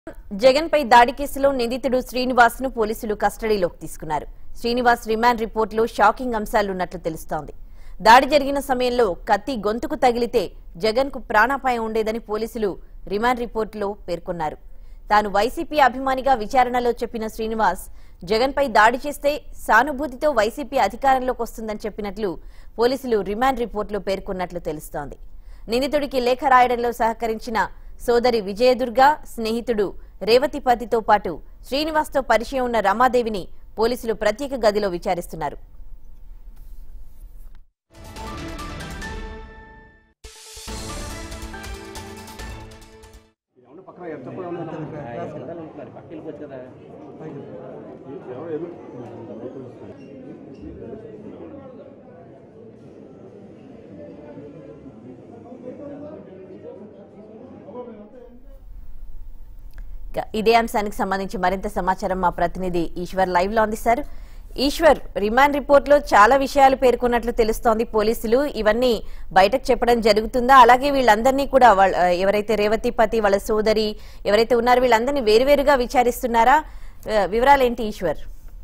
జగన్ పై దాడి కేసులో నిందితుడు శ్రీనివాస్ ను పోలీసులు కస్టడీలోకి తీసుకున్నారు శ్రీనివాస్ రిమాండ్ రిపోర్టులో షాకింగ్ అంశాలున్నట్లు తెలుస్తోంది దాడి జరిగిన సమయంలో కత్తి గొంతుకు తగిలితే జగన్ కు ప్రాణాపాయం ఉండేదని పోలీసులు రిమాండ్ రిపోర్టులో పేర్కొన్నారు తాను వైసీపీ అభిమానిగా విచారణలో చెప్పిన శ్రీనివాస్ జగన్ పై దాడి చేస్తే సానుభూతితో వైసీపీ అధికారంలోకి వస్తుందని చెప్పినట్లు పోలీసులు రిమాండ్ రిపోర్టులో పేర్కొన్నట్లు తెలుస్తోంది నిందితుడికి లేఖ రాయడంలో సహకరించిన సోదరి విజయదుర్గ స్నేహితుడు రేవతిపతితో పాటు శ్రీనివాస్తో పరిచయం ఉన్న రమాదేవిని పోలీసులు ప్రత్యేక గదిలో విచారిస్తున్నారు మరి పక్కకి వెళ్ళిపోవచ్చు కదా ఇక ఇదే అంశానికి సంబంధించి మరింత సమాచారం మా ప్రతినిధి ఈశ్వర్ లైవ్ లో అందిస్తారు ఈశ్వర్ రిమాండ్ రిపోర్ట్ లో చాలా విషయాలు పేర్కొన్నట్లు తెలుస్తోంది పోలీసులు ఇవన్నీ బయటకు చెప్పడం జరుగుతుందా అలాగే వీళ్ళందరినీ కూడా వాళ్ళ ఎవరైతే రేవతిపతి వాళ్ళ సోదరి ఎవరైతే ఉన్నారో వీళ్ళందరినీ వేరువేరుగా విచారిస్తున్నారా ఆ, వివరాలేంటి ఈశ్వర్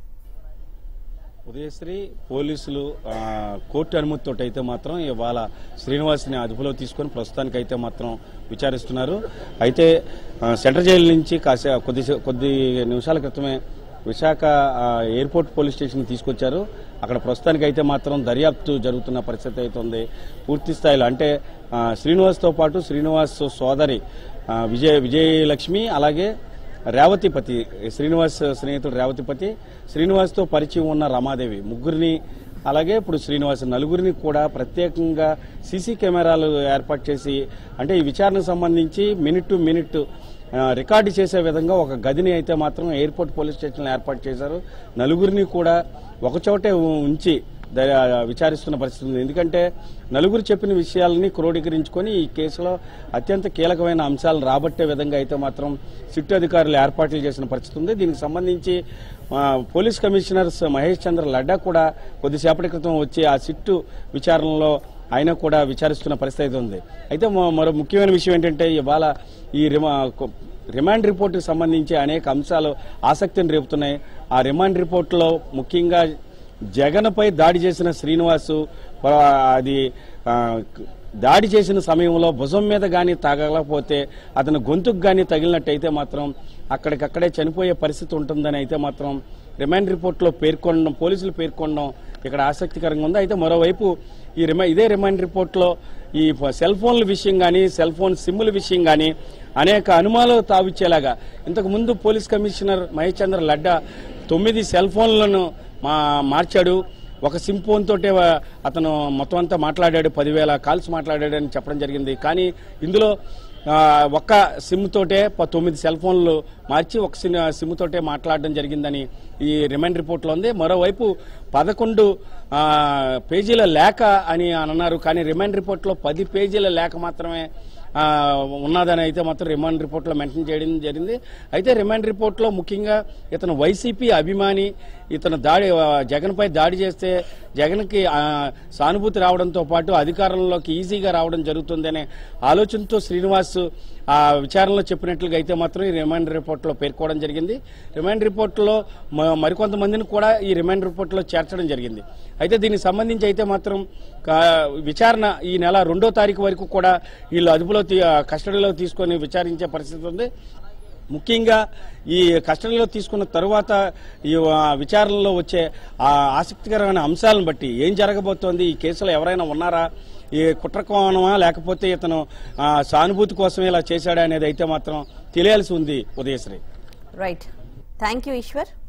ఉదయశ్రీ పోలీసులు ఆ, కోర్టు అనుమతితో అయితే మాత్రం ఇవాళ శ్రీనివాస్ని అదుపులో తీసుకొని ప్రస్తుతానికి అయితే మాత్రం విచారిస్తున్నారు అయితే ఆ, సెంట్రల్ జైలు నుంచి కాసే కొద్ది కొద్ది నిమిషాల క్రితమే విశాఖ ఆ, ఎయిర్పోర్ట్ పోలీస్ స్టేషన్ తీసుకొచ్చారు అక్కడ ప్రస్తుతానికి అయితే మాత్రం దర్యాప్తు జరుగుతున్న పరిస్థితి అయితే ఉంది పూర్తి స్థాయిలో అంటే ఆ, శ్రీనివాస్తో పాటు శ్రీనివాస్ సోదరి ఆ, విజయ విజయలక్ష్మి అలాగే రేవతిపతి శ్రీనివాస్ స్నేహితుడు రేవతిపతి శ్రీనివాస్తో పరిచయం ఉన్న రమాదేవి ముగ్గురిని అలాగే ఇప్పుడు శ్రీనివాస్ నలుగురిని కూడా ప్రత్యేకంగా సీసీ కెమెరాలు ఏర్పాటు చేసి అంటే ఈ విచారణకు సంబంధించి మినిట్ టు మినిట్ ఆ, రికార్డు చేసే విధంగా ఒక గదిని అయితే మాత్రం ఎయిర్పోర్ట్ పోలీస్ స్టేషన్లో ఏర్పాటు చేశారు నలుగురిని కూడా ఒకచోటే ఉంచి ద- విచారిస్తున్న పరిస్థితి ఉంది ఎందుకంటే నలుగురు చెప్పిన విషయాలని క్రోడీకరించుకొని ఈ కేసులో అత్యంత కీలకమైన అంశాలు రాబట్టే విధంగా అయితే మాత్రం సిట్టు అధికారులు ఏర్పాట్లు చేసిన పరిస్థితి ఉంది దీనికి సంబంధించి ఆ, పోలీస్ కమిషనర్ మహేష్ చంద్ర లడ్డా కూడా కొద్దిసేపటి క్రితం వచ్చి ఆ సిట్టు విచారణలో ఆయన కూడా విచారిస్తున్న పరిస్థితి అయితే ఉంది అయితే మరో- మరో ముఖ్యమైన విషయం ఏంటంటే ఇవాళ ఈ రిమా కొ- రిమాండ్ రిపోర్టుకు సంబంధించి అనేక అంశాలు ఆసక్తిని రేపుతున్నాయి ఆ రిమాండ్ రిపోర్టులో ముఖ్యంగా జగన్పై దాడి చేసిన శ్రీనివాసు ఆ, అది ఆ, దాడి చేసిన సమయంలో భుజం మీద గాని తగలకపోతే అతని గొంతుకు గాని తగిలినట్టయితే మాత్రం అక్కడికక్కడే చనిపోయే పరిస్థితి ఉంటుందని అయితే మాత్రం రిమాండ్ రిపోర్ట్లో పేర్కొనడం పోలీసులు పేర్కొనడం ఇక్కడ ఆసక్తికరంగా ఉంది అయితే మరోవైపు ఈ రిమా ఇదే రిమాండ్ రిపోర్ట్లో ఈ ఫ- సెల్ ఫోన్ల విషయం కానీ సెల్ ఫోన్ సిమ్ముల విషయం కానీ అనేక అనుమానాలు తావిచ్చేలాగా ఇంతకు ముందు పోలీస్ కమిషనర్ మహేష్ చంద్ర లడ్డా తొమ్మిది సెల్ ఫోన్లను మా మార్చాడు ఒక సిమ్ ఫోన్ తోటే వ- అతను మొత్తం అంతా మాట్లాడాడు పదివేల కాల్స్ మాట్లాడాడు అని చెప్పడం జరిగింది కానీ ఇందులో ఆ, ఒక్క సిమ్ తోటే ప- తొమ్మిది సెల్ ఫోన్లు మార్చి ఒక సిమ్ సిమ్ తోటే మాట్లాడడం జరిగిందని ఈ రిమైండ్ రిపోర్ట్లో ఉంది మరోవైపు పదకొండు ఆ, పేజీల లేఖ అని అన్నారు కానీ రిమైండ్ రిపోర్ట్లో పది పేజీల లేఖ మాత్రమే ఆ, ఉన్నదని అయితే మాత్రం రిమాండ్ రిపోర్ట్లో మెన్షన్ చేయడం జరిగింది అయితే రిమాండ్ రిపోర్ట్లో ముఖ్యంగా ఇతను వైసీపీ అభిమాని ఇతను దాడి ఆ, జగన్పై దాడి చేస్తే జగన్కి ఆ, సానుభూతి రావడంతో పాటు అధికారంలోకి ఈజీగా రావడం జరుగుతుందనే ఆలోచనతో శ్రీనివాస్ ఆ విచారణలో చెప్పినట్లుగా అయితే మాత్రం ఈ రిమాండ్ రిపోర్ట్లో పేర్కోవడం జరిగింది రిమాండ్ రిపోర్ట్లో మ- మరికొంతమందిని కూడా ఈ రిమాండ్ రిపోర్ట్లో చేర్చడం జరిగింది అయితే దీనికి సంబంధించి అయితే మాత్రం కా- విచారణ ఈ నెల రెండో తారీఖు వరకు కూడా వీళ్ళు అదుపులో తీ- కస్టడీలో తీసుకొని విచారించే పరిస్థితి ఉంది ముఖ్యంగా ఈ కస్టడీలో తీసుకున్న తరువాత ఈ ఆ, విచారణలో వచ్చే ఆ ఆసక్తికరమైన అంశాలను బట్టి ఏం జరగబోతోంది ఈ కేసులో ఎవరైనా ఉన్నారా ఈ కుట్రకోణమా లేకపోతే ఇతను ఆ, సానుభూతి కోసమే ఇలా చేశాడా అనేది అయితే మాత్రం తెలియాల్సి ఉంది Udayasri right thank you Eshwar